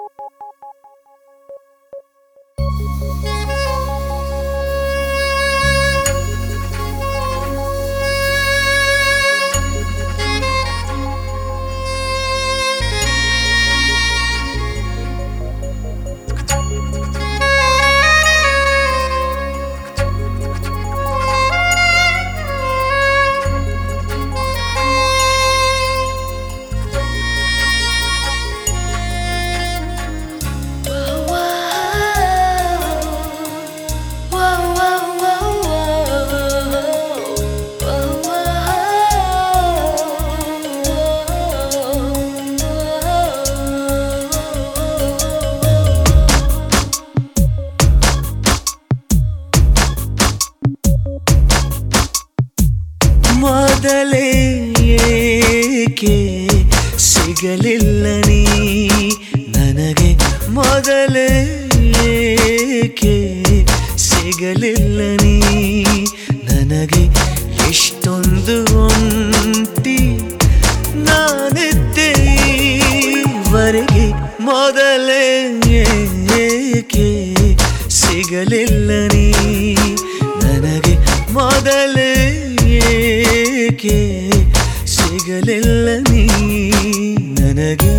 ಮೊದಲೇ ಏಕೆ ಸಿಗಲಿಲ್ಲ ನೀ ನನಗೆ ಮೊದಲೇ ಏಕೆ ಸಿಗಲಿಲ್ಲ ನೀ ನನಗೆ ಎಷ್ಟೊಂದು ಒಂಟಿ ನಾನಿದ್ದೆ ಈವರೆಗೆ ಮೊದಲೇ ಏಕೆ ಸಿಗಲಿಲ್ಲ ನೀ ನನಗೆ ಮೊದಲೇ ಏಕೆ ಸಿಗಲಿಲ್ಲ ನೀ ನನಗೆ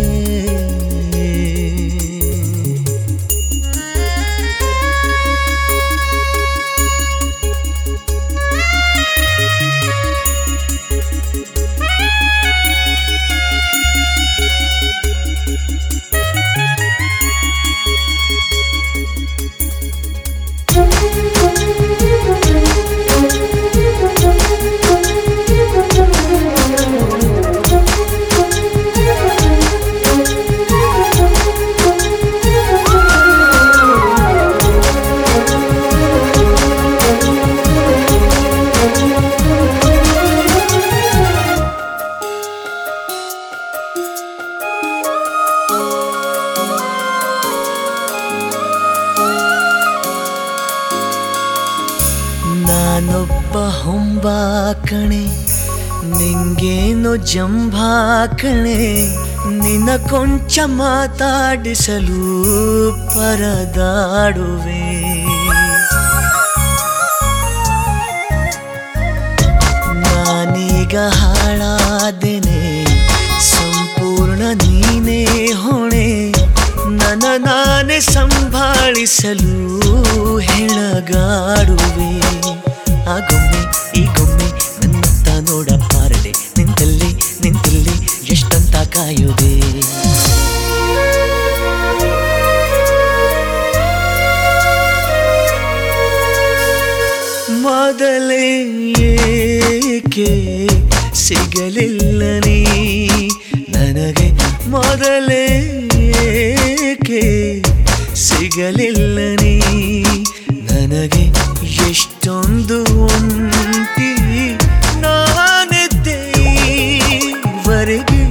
ನಾನೊಬ್ಬ ಹೊಂಬಾಕಣೆ ನಿಂಗೇನು ಜಂಭಾಕಣೆ ನಿನ್ನ ಕೊಂಚ ಮಾತಾಡಿಸಲು ಪರದಾಡುವೆ ನಾನೀಗ ಹಾಳಾದೆನೆ ಸಂಪೂರ್ಣ ನೀನೇ ಹೊಣೆ ನನ್ನ ನಾನೇ ಸಂಭಾಳಿಸಲು ಹೆಣಗಾಡುವೆ ಆ ಗೊಮ್ಮೆ ಈ ಗೊಮ್ಮೆ ನನ್ನತ್ತ ನೋಡ ಪಾರದೆ ನಿಂತಲ್ಲಿ ನಿಂತಲ್ಲಿ ಎಷ್ಟಂತ ಕಾಯುವೆ ಮೊದಲೇ ಏಕೆ ಸಿಗಲಿಲ್ಲ ನೀ ನನಗೆ ಮೊದಲೇ ಏಕೆ ಸಿಗಲಿಲ್ಲ ನೀ ನನಗೆ ಎಷ್ಟೊಂದು ಒಂಟಿ ನಾನಿದ್ದೆ ಈವರೆಗೆ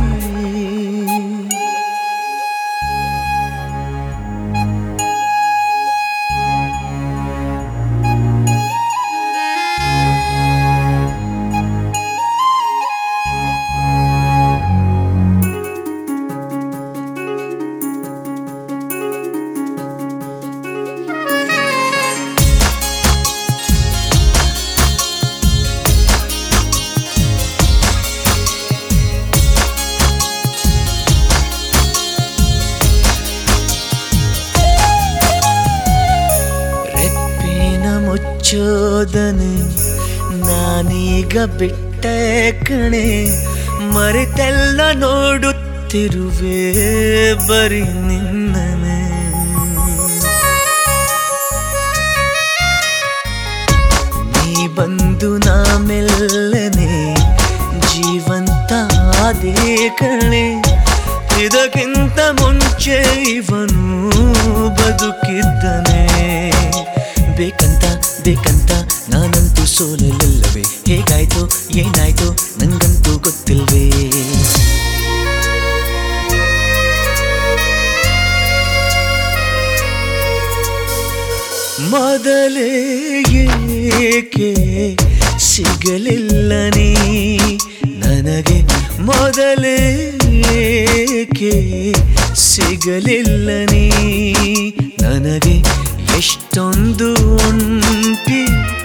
ರೆಪ್ಪಿನ ಮುಚ್ಚೋದನೆ ನಾನೀಗ ಬಿಟ್ಟೆ ಕಣೆ ಮರೆತೆಲ್ಲ ನೋಡುತ್ತಿರುವೆ ಬರೀ ನಿನ್ನನೆ ನೀ ಬಂದು ನಾ ಮೆಲ್ಲನೆ ಜೀವಂತ ಆದೇ ಕಣೆ ಇದಕ್ಕಿಂತ ಮುಂಚೆ ಇವನು ಬದುಕಿದ್ದನೆ ಬೇಕಂತ ಬೇಕಂತ ನಾನಂತೂ ಸೋಲಲಿಲ್ಲವೇ ಹೇಗಾಯ್ತು ಏನಾಯ್ತು ನಂಗಂತೂ ಗೊತ್ತಿಲ್ವೇ ಮೊದಲೇ ಏಕೆ ಸಿಗಲಿಲ್ಲ ನೀ ನನಗೆ ಮೊದಲೇಕೆ ಸಿಗಲಿಲ್ಲ ನೀ ನನಗೆ ಎಷ್ಟೊಂದು ಒಂಟಿ